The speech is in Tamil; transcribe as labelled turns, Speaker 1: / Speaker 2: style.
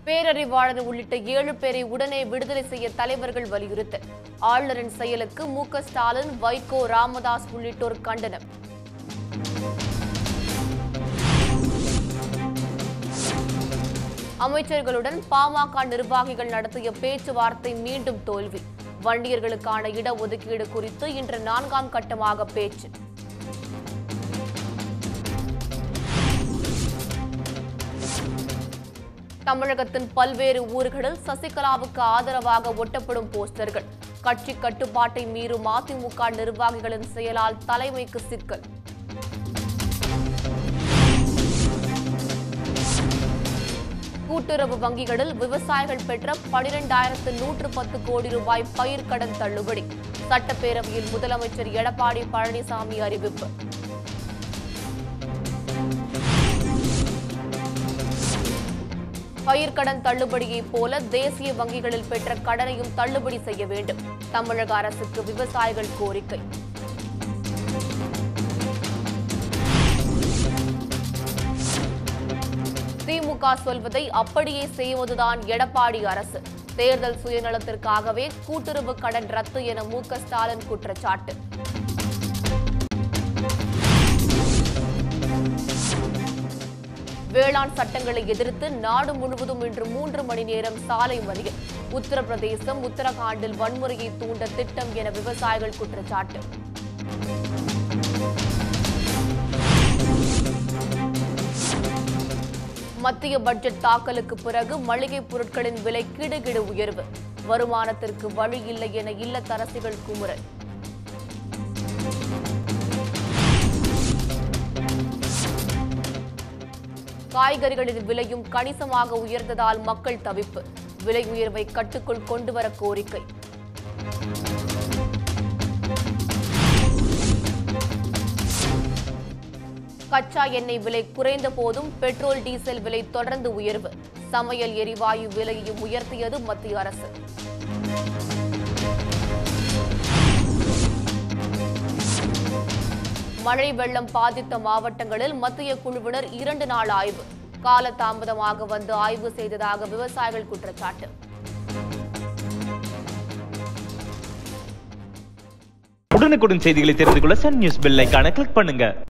Speaker 1: பேரறிவாளன் உள்ளிட்ட ஏழு பேரை உடனே விடுதலை செய்ய தலைவர்கள் வலியுறுத்தல் ஆளுநரின் செயலுக்கு மு க ஸ்டாலின் வைகோ ராமதாஸ் உள்ளிட்டோர் கண்டனம் அமைச்சர்களுடன் பாமக நிர்வாகிகள் நடத்திய பேச்சுவார்த்தை மீண்டும் தோல்வி வன்னியர்களுக்கான இடஒதுக்கீடு குறித்து இன்று நான்காம் கட்டமாக பேச்சு தமிழகத்தின் பல்வேறு ஊர்களில் சசிகலாவுக்கு ஆதரவாக ஒட்டப்படும் போஸ்டர்கள் கட்சி கட்டுப்பாட்டை மீறும் அதிமுக நிர்வாகிகளின் செயலால் தலைமைக்கு சிக்கல் கூட்டுறவு வங்கிகளில் விவசாயிகள் பெற்ற பனிரெண்டாயிரத்து நூற்று பத்து கோடி ரூபாய் பயிர்க்கடன் தள்ளுபடி சட்டப்பேரவையில் முதலமைச்சர் எடப்பாடி பழனிசாமி அறிவிப்பு பயிர்க்கடன் தள்ளுபடியைப் போல தேசிய வங்கிகளில் பெற்ற கடனையும் தள்ளுபடி செய்ய வேண்டும் தமிழக அரசுக்கு விவசாயிகள் கோரிக்கை திமுக சொல்வதை அப்படியே செய்வதுதான் எடப்பாடி அரசு தேர்தல் சுயநலத்திற்காகவே கூட்டுறவு கடன் ரத்து என மு க ஸ்டாலின் குற்றச்சாட்டு வேளாண் சட்டங்களை எதிர்த்து நாடு முழுவதும் இன்று மூன்று மணி நேரம் சாலை மறியல் உத்தரப்பிரதேசம் உத்தரகாண்டில் வன்முறையை தூண்ட திட்டம் என விவசாயிகள் குற்றச்சாட்டு மத்திய பட்ஜெட் தாக்கலுக்கு பிறகு மளிகைப் பொருட்களின் விலை கிடுகிடு உயர்வு வருமானத்திற்கு வழி இல்லை என இல்லத்தரசிகள் குமுறல் காய்கறிகளின் விலையும் கணிசமாக உயர்ந்ததால் மக்கள் தவிப்பு விலை உயர்வை கட்டுக்குள் கொண்டுவர கோரிக்கை கச்சா எண்ணெய் விலை குறைந்த போதும் பெட்ரோல் டீசல் விலை தொடர்ந்து உயர்வு சமையல் எரிவாயு விலையையும் உயர்த்தியது மத்திய அரசு மழை வெள்ளம் பாதித்த மாவட்டங்களில் மத்திய குழுவினர் இரண்டு நாள் ஆய்வு கால தாமதமாக வந்து ஆய்வு செய்ததாக விவசாயிகள் குற்றச்சாட்டு
Speaker 2: உடனுக்குடன் செய்திகளை தெரிந்து கொள்ள சன் நியூஸ் பெல் ஐகானை கிளிக் பண்ணுங்க